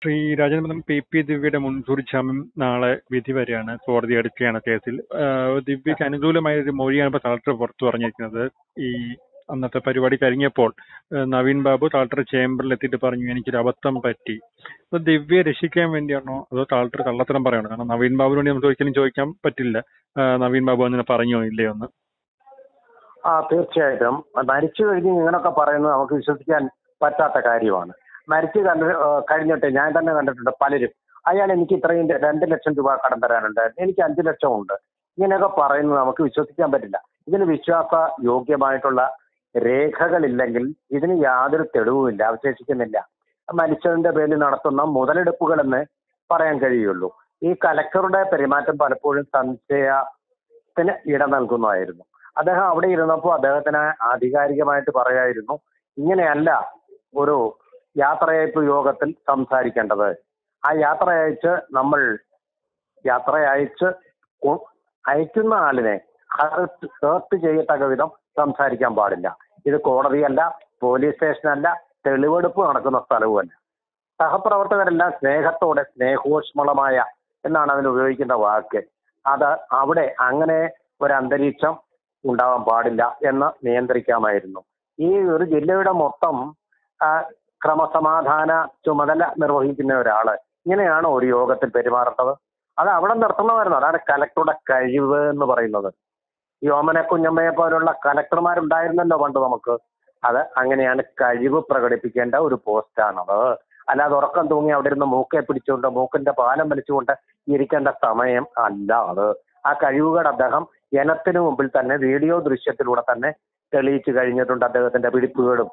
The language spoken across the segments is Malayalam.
ശ്രീ രാജേന്ദ്രൻ പി പി ദിവ്യയുടെ മുൻകൂർ ജാമ്യം നാളെ വിധി വരികയാണ് കോടതി എടുക്കുകയാണ് കേസിൽ ആഹ് ദിവ്യക്ക് അനുകൂലമായ ഒരു മൊഴിയാണ് ഇപ്പോൾ കളക്ടർ പുറത്തു പറഞ്ഞിരിക്കുന്നത് ഈ അന്നത്തെ പരിപാടി കഴിഞ്ഞപ്പോൾ ആഹ് നവീൻ ബാബു കളക്ടർ ചേംബറിൽ എത്തിയിട്ട് പറഞ്ഞു എനിക്കൊരു അബദ്ധം പറ്റി അപ്പൊ ദിവ്യയെ രക്ഷിക്കാൻ വേണ്ടിയാണോ അതോ കളക്ടർ കള്ളത്തരം പറയണോ കാരണം നവീൻ ബാബുവിന് വേണ്ടി നമുക്ക് ഒരിക്കലും ചോദിക്കാൻ പറ്റില്ല ആഹ് നവീൻ ബാബു അങ്ങനെ പറഞ്ഞോ ഇല്ലയോ എന്ന് ആ തീർച്ചയായിട്ടും മരിച്ചു കഴിഞ്ഞ് ഇങ്ങനൊക്കെ പറയുന്നത് നമുക്ക് വിശ്വസിക്കാൻ പറ്റാത്ത കാര്യമാണ് മരിച്ചു കണ്ട് ഏഹ് കഴിഞ്ഞിട്ട് ഞാൻ തന്നെ കണ്ടിട്ടുണ്ട് പലരും അയാൾ എനിക്ക് ഇത്രയും രണ്ട് ലക്ഷം രൂപ കടം തരാനുണ്ട് എനിക്ക് അഞ്ചു ലക്ഷം ഉണ്ട് ഇങ്ങനെയൊക്കെ പറയുന്നത് നമുക്ക് വിശ്വസിക്കാൻ പറ്റില്ല ഇതിന് വിശ്വാസ യോഗ്യമായിട്ടുള്ള രേഖകളില്ലെങ്കിൽ ഇതിന് യാതൊരു തെളിവുമില്ല അവശേഷിക്കുന്നില്ല മരിച്ചതിന്റെ പേരിൽ നടത്തുന്ന മുതലെടുപ്പുകളെന്ന് പറയാൻ കഴിയുള്ളൂ ഈ കലക്ടറുടെ പെരുമാറ്റം പലപ്പോഴും സംശയത്തിന് ഇട നൽകുന്നതായിരുന്നു അദ്ദേഹം അവിടെ ഇരുന്നപ്പോൾ അദ്ദേഹത്തിന് ആധികാരികമായിട്ട് പറയായിരുന്നു ഇങ്ങനെയല്ല ഒരു യാത്രയയപ്പ് യോഗത്തിൽ സംസാരിക്കേണ്ടത് ആ യാത്ര അയച്ച് നമ്മൾ യാത്ര അയച്ച് ഉ- അയക്കുന്ന ആളിനെ ഹേർട്ട് ഹേർട്ട് ചെയ്യത്തക്ക വിധം സംസാരിക്കാൻ പാടില്ല ഇത് കോടതിയല്ല പോലീസ് സ്റ്റേഷനല്ല തെളിവെടുപ്പ് നടക്കുന്ന സ്ഥലവുമല്ല സഹപ്രവർത്തകരെല്ലാം സ്നേഹത്തോടെ സ്നേഹോഷ്മളമായ എന്നാണ് അതിന് ഉപയോഗിക്കുന്ന വാക്ക് അത് അവിടെ അങ്ങനെ ഒരു അന്തരീക്ഷം ഉണ്ടാവാൻ പാടില്ല എന്ന് നിയന്ത്രിക്കാമായിരുന്നു ഈ ഒരു ജില്ലയുടെ മൊത്തം ആ, ക്രമസമാധാന ചുമതല നിർവഹിക്കുന്ന ഒരാള് ഇങ്ങനെയാണോ ഒരു യോഗത്തിൽ പെരുമാറേണ്ടത് അത് അവിടെ നിർത്തണമായിരുന്നു അതാണ് കലക്ടറുടെ കഴിവ് എന്ന് പറയുന്നത് ഈ ഓമന കുഞ്ഞമ്മയെ പോലുള്ള കലക്ടർമാരുണ്ടായിരുന്നല്ലോ പണ്ട് നമുക്ക് അത് അങ്ങനെയാണ് കഴിവ് പ്രകടിപ്പിക്കേണ്ട ഒരു പോസ്റ്റാണത് അല്ലാതെ ഉറക്കം തൂങ്ങി അവിടെ ഇരുന്ന് മൂക്കെ പിടിച്ചുകൊണ്ട് മൂക്കിന്റെ പാലം വലിച്ചുകൊണ്ട് ഇരിക്കേണ്ട സമയം അല്ല അത് ആ കഴിവുകൾ അദ്ദേഹം ജനത്തിന് മുമ്പിൽ തന്നെ വീഡിയോ ദൃശ്യത്തിലൂടെ തന്നെ തെളിയിച്ചു കഴിഞ്ഞിട്ടുണ്ട് അദ്ദേഹത്തിന്റെ പിടിപ്പുകളും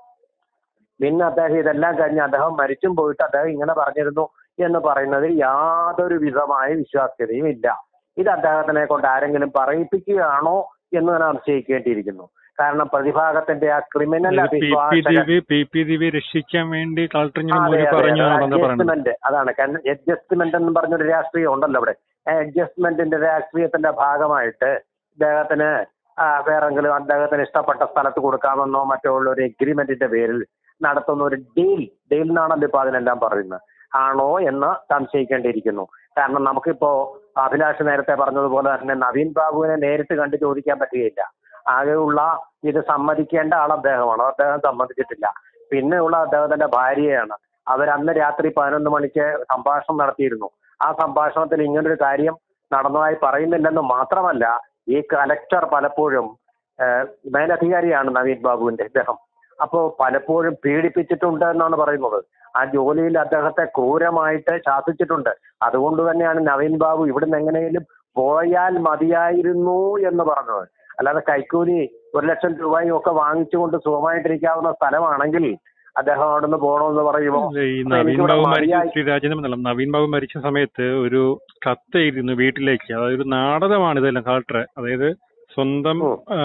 പിന്നെ അദ്ദേഹം ഇതെല്ലാം കഴിഞ്ഞ് അദ്ദേഹം മരിച്ചും പോയിട്ട് അദ്ദേഹം ഇങ്ങനെ പറഞ്ഞിരുന്നു എന്ന് പറയുന്നതിൽ യാതൊരു വിധമായ വിശ്വാസ്യതയും ഇല്ല ഇത് അദ്ദേഹത്തിനെ കൊണ്ട് ആരെങ്കിലും പറയിപ്പിക്കുകയാണോ എന്ന് തന്നെ സംശയിക്കേണ്ടിയിരിക്കുന്നു കാരണം പ്രതിഭാഗത്തിന്റെ ആ ക്രിമിനൽ പി പി അഭിഭാഷകൻ ദിവ്യ പി പി ദിവ്യ രക്ഷിക്കാൻ വേണ്ടി കളക്ടർ ഇങ്ങനെ മൊഴി പറഞ്ഞു എന്നാണ് പറയുന്നത് അഡ്ജസ്റ്റ്മെന്റ് അതാണ് അഡ്ജസ്റ്റ്മെന്റ് എന്ന് പറഞ്ഞൊരു രാഷ്ട്രീയം ഉണ്ടല്ലോ അവിടെ ആ അഡ്ജസ്റ്റ്മെന്റിന്റെ രാഷ്ട്രീയത്തിന്റെ ഭാഗമായിട്ട് അദ്ദേഹത്തിന് ആ, വേറെങ്കിലും അദ്ദേഹത്തിന് ഇഷ്ടപ്പെട്ട സ്ഥലത്ത് കൊടുക്കാമെന്നോ മറ്റോ ഉള്ള ഒരു എഗ്രിമെന്റിന്റെ പേരിൽ നടത്തുന്ന ഒരു ഡീൽ ഡീൽ എന്നാണല്ലോ ഇപ്പൊ അതിനെല്ലാം പറയുന്നത് ആണോ എന്ന് സംശയിക്കേണ്ടിയിരിക്കുന്നു കാരണം നമുക്കിപ്പോ അഭിലാഷ് നേരത്തെ പറഞ്ഞതുപോലെ തന്നെ നവീൻ ബാബുവിനെ നേരിട്ട് കണ്ട് ചോദിക്കാൻ പറ്റുകയില്ല ആകെയുള്ള ഇത് സമ്മതിക്കേണ്ട ആൾ അദ്ദേഹമാണ് അദ്ദേഹം സമ്മതിച്ചിട്ടില്ല പിന്നെയുള്ള അദ്ദേഹത്തിന്റെ ഭാര്യയാണ് അവർ അന്ന് രാത്രി പതിനൊന്ന് മണിക്ക് സംഭാഷണം നടത്തിയിരുന്നു ആ സംഭാഷണത്തിൽ ഇങ്ങനൊരു കാര്യം നടന്നതായി പറയുന്നില്ലെന്ന് മാത്രമല്ല ഈ കലക്ടർ പലപ്പോഴും ഏഹ്, മേലധികാരിയാണ് നവീൻ ബാബുവിന്റെ ഇദ്ദേഹം അപ്പോ പലപ്പോഴും പീഡിപ്പിച്ചിട്ടുണ്ട് എന്നാണ് പറയുന്നത് ആ ജോലിയിൽ അദ്ദേഹത്തെ ക്രൂരമായിട്ട് ശാസിച്ചിട്ടുണ്ട് അതുകൊണ്ട് തന്നെയാണ് നവീൻ ബാബു ഇവിടുന്ന് എങ്ങനെയും പോയാൽ മതിയായിരുന്നു എന്ന് പറഞ്ഞത് അല്ലാതെ കൈക്കൂലി ഒരു ലക്ഷം രൂപയും ഒക്കെ വാങ്ങിച്ചുകൊണ്ട് സുഖമായിട്ടിരിക്കാവുന്ന സ്ഥലമാണെങ്കിൽ അദ്ദേഹം അവിടുന്ന് പോകണമെന്ന് പറയുമോ ഈ അപ്പൊ നവീൻ എനിക്കിവിടെ ബാബു മരിച്ച മതിയായി ശ്രീ രാജേന്ദ്രൻ എന്നല്ല നവീൻ ബാബു മരിച്ച സമയത്ത് ഒരു കത്ത് എഴുതുന്നു വീട്ടിലേക്ക് അതായത് ഒരു നാടകമാണ് ഇതെല്ലാം കളക്ടർ അതായത് സ്വന്തം ഉം. ആ,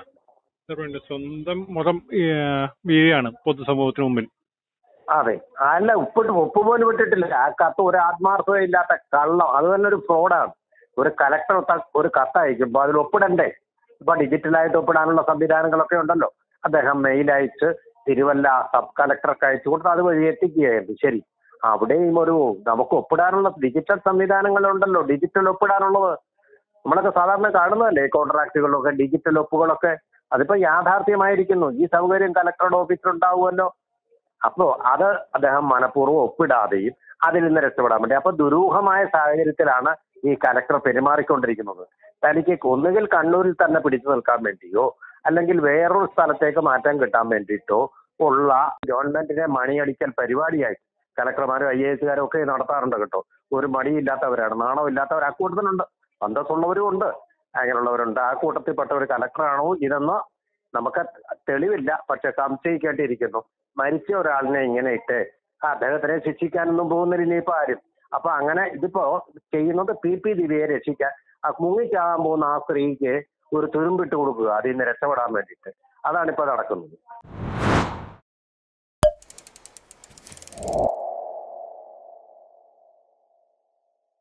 എന്താ പറയണ്ടേ, സ്വന്തം മുഖം വീഴാണ് പൊതുസമൂഹത്തിന് മുമ്പിൽ അതെ അല്ല ഉപ്പിട്ട് ഉപ്പ് പോലും ഇട്ടിട്ടില്ല ആ കത്ത് ഒരു ആത്മാർത്ഥത ഇല്ലാത്ത കള്ളം അത് തന്നെ ഒരു ഫ്രോഡാണ് ഒരു കലക്ടർ ത- ഒരു കത്ത് അയക്കുമ്പോൾ അതിൽ ഒപ്പിടണ്ടേ ഇപ്പൊ ഡിജിറ്റലായിട്ട് ഒപ്പിടാനുള്ള സംവിധാനങ്ങളൊക്കെ ഉണ്ടല്ലോ അദ്ദേഹം മെയിൽ അയച്ച് തിരുവല്ല സബ് കളക്ടർക്ക് അയച്ചു കൊടുത്ത് അത് വഴി എത്തിക്കുകയായിരുന്നു ശരി അവിടെയും ഒരു നമുക്ക് ഒപ്പിടാനുള്ള ഡിജിറ്റൽ സംവിധാനങ്ങളുണ്ടല്ലോ ഡിജിറ്റൽ ഒപ്പിടാനുള്ളത് നമ്മളൊക്കെ സാധാരണ കാണുന്നതല്ലേ കോൺട്രാക്റ്റുകളൊക്കെ ഡിജിറ്റൽ ഒപ്പുകളൊക്കെ അതിപ്പോ യാഥാർത്ഥ്യമായിരിക്കുന്നു ഈ സൗകര്യം കലക്ടറുടെ ഓഫീസിൽ ഉണ്ടാവുമല്ലോ അപ്പോ അത് അദ്ദേഹം മനഃപൂർവ്വം ഒപ്പിടാതെയും അതിൽ നിന്ന് രക്ഷപ്പെടാൻ വേണ്ടി അപ്പൊ ദുരൂഹമായ സാഹചര്യത്തിലാണ് ഈ കലക്ടർ പെരുമാറിക്കൊണ്ടിരിക്കുന്നത് തനിക്ക് ഒന്നുകിൽ കണ്ണൂരിൽ തന്നെ പിടിച്ചു നിൽക്കാൻ വേണ്ടിയോ അല്ലെങ്കിൽ വേറൊരു സ്ഥലത്തേക്ക് മാറ്റം കിട്ടാൻ വേണ്ടിയിട്ടോ ഉള്ള ഗവൺമെന്റിനെ മണിയടിക്കൽ പരിപാടിയായി കലക്ടർമാരും ഐ എ എസുകാരും ഒക്കെ നടത്താറുണ്ട് കേട്ടോ ഒരു മടിയില്ലാത്തവരാണ് നാണമില്ലാത്തവർ ആ കൂട്ടത്തിലുണ്ട് അന്തസ്സുള്ളവരും ഉണ്ട് അങ്ങനെയുള്ളവരുണ്ട് ആ കൂട്ടത്തിൽപ്പെട്ട ഒരു കലക്ടറാണോ ഇതെന്ന് നമുക്ക് തെളിവില്ല പക്ഷെ സംശയിക്കേണ്ടിയിരിക്കുന്നു മരിച്ച ഒരാളിനെ ഇങ്ങനെ ഇട്ട് ആ അദ്ദേഹത്തിനെ ശിക്ഷിക്കാനൊന്നും പോകുന്നില്ല ഇനിയിപ്പോ ആരും അപ്പൊ അങ്ങനെ ഇതിപ്പോ ചെയ്യുന്നത് പി പി ദിവ്യയെ രക്ഷിക്കാൻ ആ മുങ്ങിച്ചാകാൻ പോകുന്ന ആ സ്ത്രീക്ക് ഒരു തുരുമ്പിട്ട് കൊടുക്കുക അതിൽ നിന്ന് രക്ഷപ്പെടാൻ വേണ്ടിയിട്ട് അതാണ് ഇപ്പൊ നടക്കുന്നത്